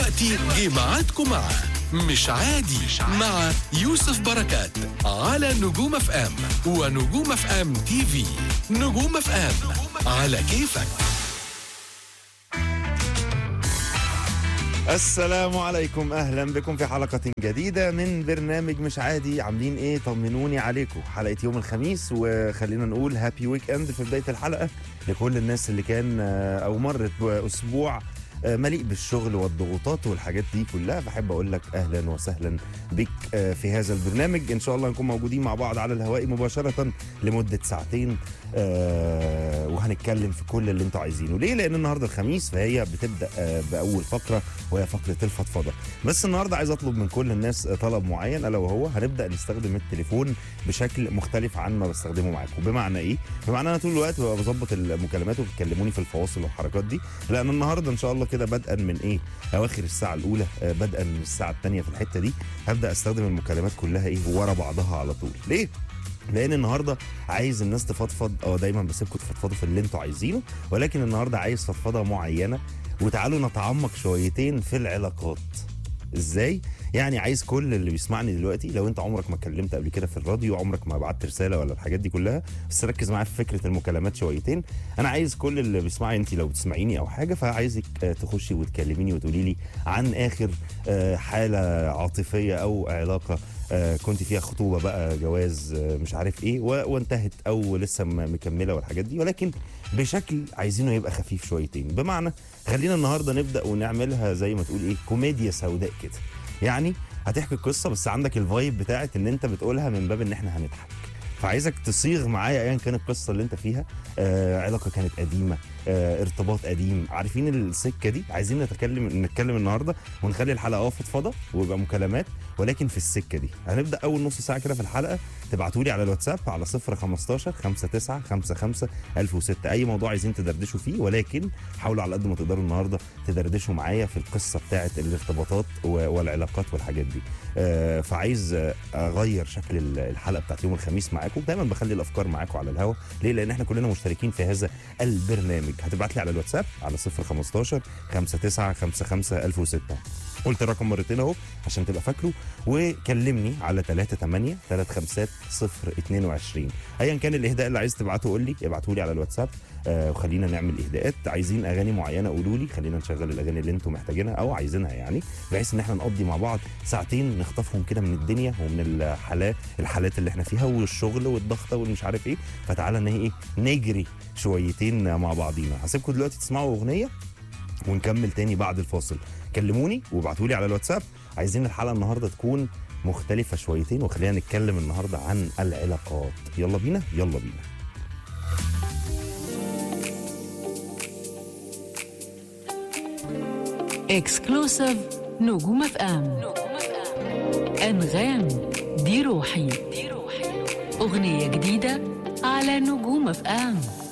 دلوقتي جه ميعادكم مع مش عادي مع يوسف بركات على نجوم اف ام ونجوم اف ام تي في نجوم اف ام على كيفك السلام عليكم اهلا بكم في حلقه جديده من برنامج مش عادي عاملين ايه طمنوني عليكم حلقه يوم الخميس وخلينا نقول هابي ويك اند في بدايه الحلقه لكل الناس اللي كان آه، او مرت باسبوع آه، مليء بالشغل والضغوطات والحاجات دي كلها بحب اقول لك اهلا وسهلا بك آه، في هذا البرنامج ان شاء الله نكون موجودين مع بعض على الهواء مباشره لمده ساعتين آه، وهنتكلم في كل اللي انتوا عايزينه ليه لان النهارده الخميس فهي بتبدا آه، باول فقره وهي فقره الفضفضه بس النهارده عايز اطلب من كل الناس آه، طلب معين الا وهو هنبدا نستخدم التليفون بشكل مختلف عن ما بستخدمه معاكم بمعنى ايه بمعنى انا طول الوقت ببقى بظبط المكالمات وبتكلموني في الفواصل والحركات دي لان النهارده ان شاء الله كده بدءا من ايه اواخر الساعه الاولى آه، بدءا من الساعه الثانيه في الحته دي هبدا استخدم المكالمات كلها ايه ورا بعضها على طول ليه لان النهارده عايز الناس تفضفض اه دايما بسيبكم تفضفضوا في اللي انتوا عايزينه ولكن النهارده عايز فضفضه معينه وتعالوا نتعمق شويتين في العلاقات ازاي يعني عايز كل اللي بيسمعني دلوقتي لو انت عمرك ما اتكلمت قبل كده في الراديو عمرك ما بعت رساله ولا الحاجات دي كلها بس ركز معايا في فكره المكالمات شويتين انا عايز كل اللي بيسمعني انت لو بتسمعيني او حاجه فعايزك آه، تخشي وتكلميني وتقولي لي عن اخر آه، حاله عاطفيه او علاقه آه، كنت فيها خطوبه بقى جواز آه، مش عارف ايه و- وانتهت او لسه م- مكمله والحاجات دي ولكن بشكل عايزينه يبقى خفيف شويتين بمعنى خلينا النهارده نبدا ونعملها زي ما تقول ايه كوميديا سوداء كده يعني هتحكي القصه بس عندك الفايب بتاعت ان انت بتقولها من باب ان احنا هنضحك فعايزك تصيغ معايا ايا كان القصه اللي انت فيها آه علاقه كانت قديمه آه ارتباط قديم عارفين السكه دي عايزين نتكلم نتكلم النهارده ونخلي الحلقه اه فضفضه ويبقى مكالمات ولكن في السكه دي هنبدا اول نص ساعه كده في الحلقه تبعتوا لي على الواتساب على 015 59 55 1006 اي موضوع عايزين تدردشوا فيه ولكن حاولوا على قد ما تقدروا النهارده تدردشوا معايا في القصه بتاعه الارتباطات و- والعلاقات والحاجات دي آه، فعايز آه، اغير شكل ال- الحلقه بتاعت يوم الخميس معاكم دايما بخلي الافكار معاكم على الهوا ليه لان احنا كلنا مشتركين في هذا البرنامج هتبعت لي على الواتساب على 015 59 55 1006 قلت الرقم مرتين اهو عشان تبقى فاكره وكلمني على 38 35 022 ايا كان الاهداء اللي عايز تبعته قول لي ابعته لي على الواتساب آه وخلينا نعمل اهداءات عايزين اغاني معينه قولوا لي خلينا نشغل الاغاني اللي انتم محتاجينها او عايزينها يعني بحيث ان احنا نقضي مع بعض ساعتين نخطفهم كده من الدنيا ومن الحالات الحالات اللي احنا فيها والشغل والضغطه والمش عارف ايه فتعالى ان هي ايه نجري شويتين مع بعضينا هسيبكم دلوقتي تسمعوا اغنيه ونكمل تاني بعد الفاصل كلموني وابعتوا لي على الواتساب عايزين الحلقه النهارده تكون مختلفه شويتين وخلينا نتكلم النهارده عن العلاقات يلا بينا يلا بينا اكسكلوسيف نجوم اف ام انغام دي روحي اغنيه جديده على نجوم اف ام